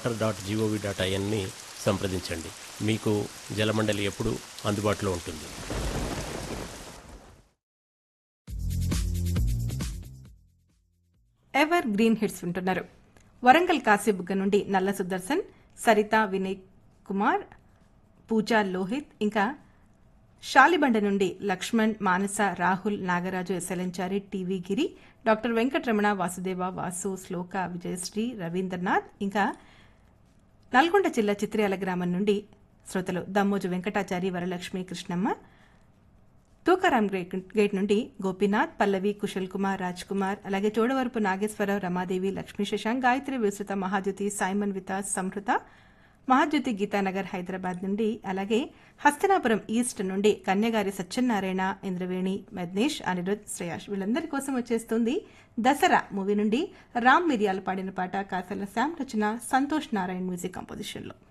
water dot gov dot ఐఎన్ని సంప్రదించండి మీకు జలమండలి ఎప్పుడు అందుబాటులో ఉంటుంది ఎవర్ గ్రీన్ హిట్స్ వింటున్నారు వరంగల్ కాశీబుగ్గ నుండి నల్ల సుదర్శన్ సరిత వినయ్ కుమార్ పూజా లోహిత్ ఇంకా షాలిబండ నుండి లక్ష్మణ్ మానస రాహుల్ నాగరాజు ఎస్ఎల్ఎంచారి టీవీ గిరి డాక్టర్ వెంకటరమణ వాసుదేవ వాసు శ్లోక విజయశ్రీ రవీంద్రనాథ్ ఇంకా నల్గొండ జిల్లా చిత్ర్యాల గ్రామం నుండి శ్రోతలు దమ్మోజు వెంకటాచారి వరలక్ష్మి కృష్ణమ్మ తూకారాం గేట్ గేట్ నుండి గోపీనాథ్ పల్లవి కుశల్ కుమార్ రాజ్ కుమార్ అలాగే చోడవరపు నాగేశ్వరరావు రమాదేవి లక్ష్మీ శశాంక్ గాయత్రి విస్తృత మహాజ్యోతి సైమన్ వితాస్ సంహృత మహాజ్యోతి గీతానగర్ హైదరాబాద్ నుండి అలాగే హస్తనాపురం ఈస్ట్ నుండి కన్యగారి సత్యనారాయణ ఇంద్రవేణి మద్నేష్ అనిరుద్ శ్రేయాష్ వీళ్ళందరి కోసం వచ్చేస్తుంది దసరా మూవీ నుండి రామ్ మిరియాలు పాడిన పాట కాసల శామ్ రచన సంతోష్ నారాయణ్ మ్యూజిక్ కంపోజిషన్లో